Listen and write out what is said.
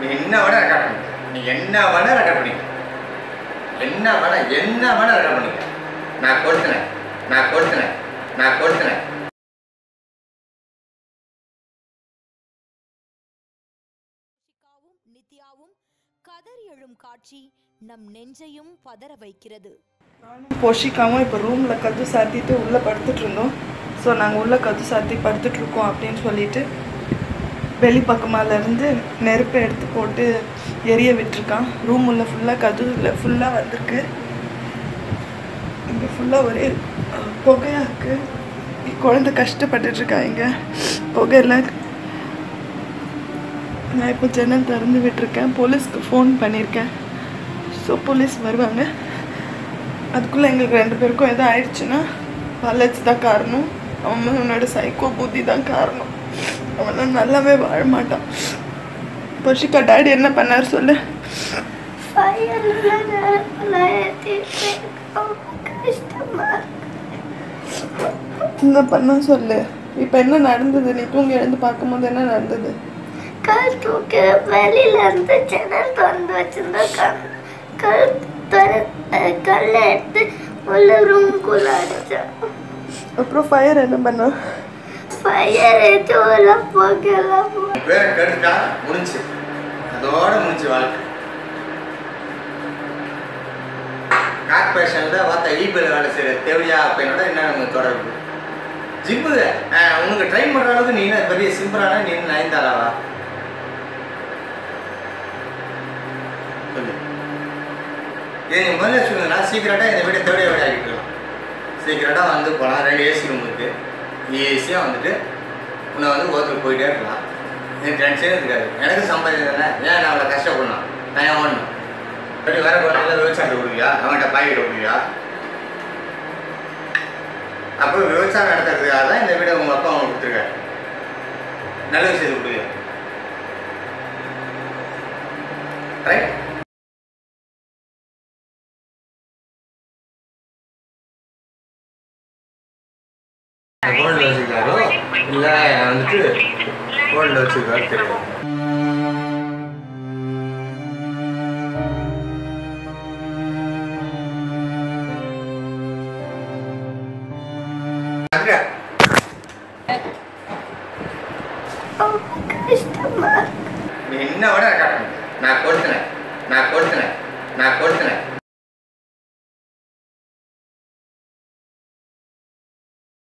நீ என்ன வேணா ரெக்கார்ட் பண்ணிக்க நீ என்ன வேணா ரெக்கார்ட் பண்ணிக்க என்ன வேணா என்ன வேணா ரெக்கார்ட் பண்ணிக்க நான் கொடுத்துனேன் நான் கொடுத்துனேன் நான் கொடுத்துனேன் ஷிகாவும் நித்யாவும் கதறி எழும் காட்சி நம் நெஞ்சையும் பதற வைக்கிறது நானும் போஷிக்காவும் இப்போ ரூமில் கது சாத்திட்டு உள்ளே படுத்துட்டு இருந்தோம் ஸோ நாங்கள் உள்ளே கது சாத்தி படுத்துட்டு இருக்கோம் அப்படின்னு சொல்லிட்டு வெளி பக்கமால இருந்து நெருப்பை எடுத்து போட்டு எரிய விட்டுருக்கான் ரூம் உள்ள ஃபுல்லாக கது இல்லை ஃபுல்லாக வந்திருக்கு இங்கே ஃபுல்லாக ஒரே அஹ், புகையா இருக்கு குழந்தை கஷ்டப்பட்டுட்டு இருக்கா இங்கே புகையில் நான் இப்போ ஜன்னல் திறந்து விட்டுருக்கேன் போலீஸ்க்கு ஃபோன் பண்ணியிருக்கேன் ஸோ போலீஸ் வருவாங்க அதுக்குள்ளே எங்களுக்கு ரெண்டு பேருக்கும் எதுவும் ஆயிடுச்சுன்னா பாலாஜி தான் காரணம் அவன் உன்னோட சைக்கோ புத்தி தான் காரணம் அவன் நல்லாவே வாழ மாட்டான் பஷிகா டாடி என்ன பண்ணார் சொல்லு ஃபயர்ல நெருப்புல ஏத்திட்டு ரொம்ப கஷ்டமா இருக்கு. என்ன பண்ண சொல்லு இப்போ என்ன நடந்தது நீ தூங்கி எழுந்து பார்க்கும்போது என்ன நடந்தது கல் தூக்கி வெளியில இருந்து ஜன்னல் திறந்து வச்சிருந்தா கல் கல் திற- அஹ் கல்லை எடுத்து உள்ள ரூம்குள்ள அடிச்சேன் அப்புறம் ஃபயர் என்ன பண்ண ஃபயர் ஏற்றி உள்ள போகலாம் பேரை கெடுத்தா முடிஞ்சு அதோட முடிஞ்சு வாழ்க்கை கார்பரேஷனில் பார்த்தா ஈபியில் வேலை செய்கிற தேவையா பையனோட என்ன நமக்கு தொடர்பு ஜிம்மு உனக்கு ட்ரைன் பண்ணுற அளவுக்கு நீ என்ன பெரிய சிம்பிளான நீ என்ன நயன்தாராவா சொல்லு இதை நீ முதல்ல சொல்லுங்கன்னா சீக்கிரட்டாக இந்த வீட்டை தேவையா வீடு ஆகிட்டுலாம் சீக்கிரட்டாக வந்து போகலாம் ரெண்டு ஏசி ரூம் இருக்குது ஈஸியாக வந்துட்டு உன்னை வந்து ஒருத்தர் போயிட்டே இருக்கலாம் எனக்கு டென்ஷனே இருக்காது எனக்கு சம்பாதிக்க தானே ஏன் நான் அவ்வளோ கஷ்டப்படணும் நான் ஏன் ஓடணும் அப்படி வேற குழந்தைல விவசாயத்தை கொடுக்குறியா அவன்கிட்ட பாய்கிட்ட கொடுக்குறியா அப்போ விவசாயம் நடத்துறதுக்காக தான் இந்த வீடை உங்கள் அப்பா அவங்க கொடுத்துருக்காரு நல்ல விஷயத்தை கொடுக்குறியா ரைட் கோல்டில் வச்சுருக்காரோ இல்லை வந்துட்டு கோல்டில் வச்சுருக்காரு தெரியும் அதுக்கு ரொம்ப கஷ்டமா இருக்கு. நீ என்ன விட ரெக்கார்ட் பண்ணு நான் கொடுத்துனேன் நான் கொடுத்துனேன் நான் கொடுத்துனேன்